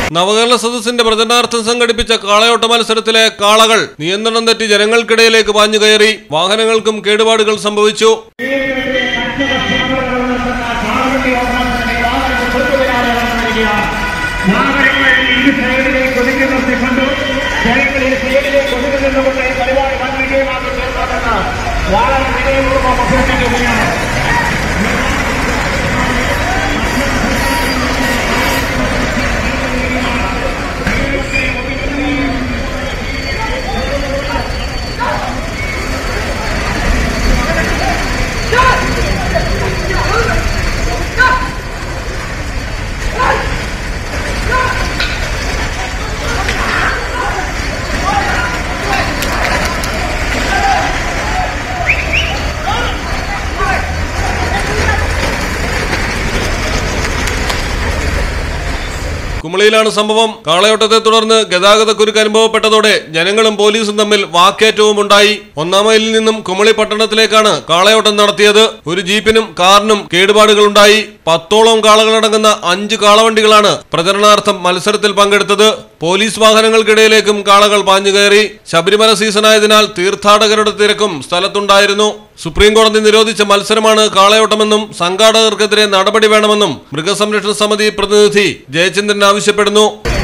നവകേരള സദസ്സിന്റെ പ്രചരണാർത്ഥം സംഘടിപ്പിച്ച കാളയോട്ട മത്സരത്തിലെ കാളകൾ നിയന്ത്രണം തെറ്റി ജനങ്ങൾക്കിടയിലേക്ക് പാഞ്ഞു കയറി വാഹനങ്ങൾക്കും കേടുപാടുകൾ സംഭവിച്ചു വാഹനങ്ങൾ ഇരു സൈഡിലേക്ക് ഒതുക്കി നിർത്തിക്കൊണ്ട് ജനങ്ങൾ ഈ സൈഡിലേക്ക് ഒതുക്കി നിന്നുകൊണ്ട് ഈ പരിപാടി വൻ വിജയമാക്കി തീർക്കണമെന്ന് വളരെ വിനയപൂർവ്വം അഭ്യർത്ഥിക്കുകയാണ് കുമളിയിലാണ് സംഭവം കാളയോട്ടത്തെ തുടർന്ന് ഗതാഗതക്കുരുക്ക് അനുഭവപ്പെട്ടതോടെ ജനങ്ങളും പോലീസും തമ്മിൽ വാക്കേറ്റവും ഉണ്ടായി ഒന്നാം മൈലിൽ നിന്നും കുമളി പട്ടണത്തിലേക്കാണ് കാളയോട്ടം നടത്തിയത് ഒരു ജീപ്പിനും കാറിനും കേടുപാടുകൾ ഉണ്ടായി പത്തോളം കാളകളടങ്ങുന്ന അഞ്ച് കാളവണ്ടികളാണ് പ്രചരണാർത്ഥം മത്സരത്തിൽ പങ്കെടുത്തത് പോലീസ് വാഹനങ്ങൾക്കിടയിലേക്കും കാളകൾ പാഞ്ഞുകയറി ശബരിമല സീസണായതിനാൽ തീർത്ഥാടകരുടെ തിരക്കും സ്ഥലത്തുണ്ടായിരുന്നു സുപ്രീം കോടതി നിരോധിച്ച മത്സരമാണ് കാളയോട്ടമെന്നും സംഘാടകർക്കെതിരെ നടപടി വേണമെന്നും മൃഗസംരക്ഷണ സമിതി പ്രതിനിധി ജയചന്ദ്രൻ ആവശ്യപ്പെടുന്നു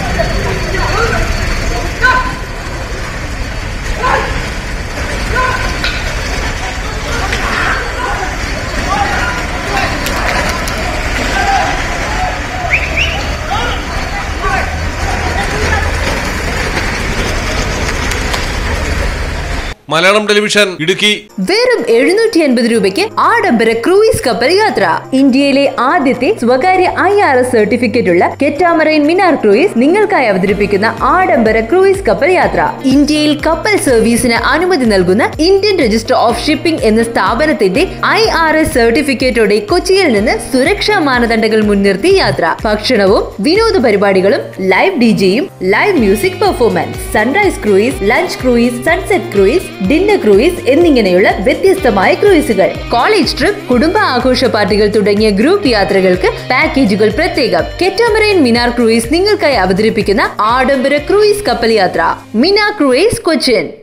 മലയാളം ടെലിവിഷൻ ഇടുക്കി വെറും എഴുന്നൂറ്റി അൻപത് രൂപയ്ക്ക് ആഡംബര ക്രൂയിസ് കപ്പൽ യാത്ര ഇന്ത്യയിലെ ആദ്യത്തെ സ്വകാര്യ ഐ ആർ എസ് സർട്ടിഫിക്കറ്റ് ഉള്ള കെറ്റാമറൈൻ മിനാർ ക്രൂയിസ് നിങ്ങൾക്കായി അവതരിപ്പിക്കുന്ന ആഡംബര ക്രൂയിസ് കപ്പൽ യാത്ര ഇന്ത്യയിൽ കപ്പൽ സർവീസിന് അനുമതി നൽകുന്ന ഇന്ത്യൻ രജിസ്റ്റർ ഓഫ് ഷിപ്പിംഗ് എന്ന സ്ഥാപനത്തിന്റെ ഐ ആർ എസ് സർട്ടിഫിക്കറ്റോടെ കൊച്ചിയിൽ നിന്ന് സുരക്ഷാ മാനദണ്ഡങ്ങൾ മുൻനിർത്തി യാത്ര ഭക്ഷണവും വിനോദ പരിപാടികളും ലൈവ് ഡിജെയും live music performance sunrise cruise lunch cruise sunset cruise dinner cruise എന്നിങ്ങനെയുള്ള വ്യത്യസ്തമായ ക്രൂയിസുകൾ കോളേജ് ട്രിപ്പ് കുടുംബ ആഘോഷ പാർട്ടികൾ തുടങ്ങിയ ഗ്രൂപ്പ് യാത്രകൾക്ക് പാക്കേജുകൾ പ്രത്യേകം കെറ്റാമറൈൻ മിനാർ ക്രൂയിസ് നിങ്ങൾക്കായി അവതരിപ്പിക്കുന്ന ആഡംബര ക്രൂയിസ് കപ്പൽ യാത്ര മിനാർ ക്രൂയിസ് കൊച്ചിൻ